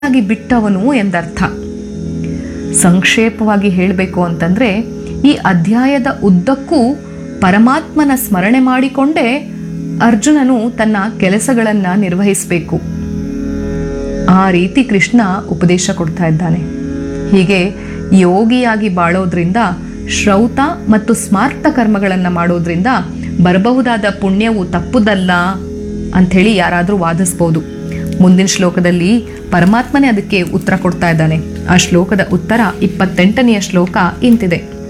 ಆಗಿ ಬಿಟ್ಟವನು ಎಂದರ್ಥ ಸಂಕ್ಷೇಪವಾಗಿ ಹೇಳಬೇಕು ಅಂತಂದ್ರೆ ಈ ಅಧ್ಯಾಯದ ಉದ್ದಕ್ಕೂ ಪರಮಾತ್ಮನ ಸ್ಮರಣೆ ಮಾಡಿಕೊಂಡೇ ಅರ್ಜುನನು ತನ್ನ ಕೆಲಸಗಳನ್ನ ನಿರ್ವಹಿಸಬೇಕು ಆ ರೀತಿ ಕೃಷ್ಣ ಉಪದೇಶ ಕೊಡ್ತಾ ಇದ್ದಾನೆ ಹೀಗೆ ಯೋಗಿಯಾಗಿ ಬಾಳೋದ್ರಿಂದ ಶ್ರೌತ ಮತ್ತು ಸ್ಮಾರ್ಥ ಕರ್ಮಗಳನ್ನು ಮಾಡೋದ್ರಿಂದ ಬರಬಹುದಾದ ಪುಣ್ಯವು ತಪ್ಪುದಲ್ಲ ಅಂಥೇಳಿ ಯಾರಾದರೂ ವಾದಿಸ್ಬೋದು ಮುಂದಿನ ಶ್ಲೋಕದಲ್ಲಿ ಪರಮಾತ್ಮನೇ ಅದಕ್ಕೆ ಉತ್ತರ ಕೊಡ್ತಾ ಇದ್ದಾನೆ ಆ ಶ್ಲೋಕದ ಉತ್ತರ ಇಪ್ಪತ್ತೆಂಟನೆಯ ಶ್ಲೋಕ ಇಂತಿದೆ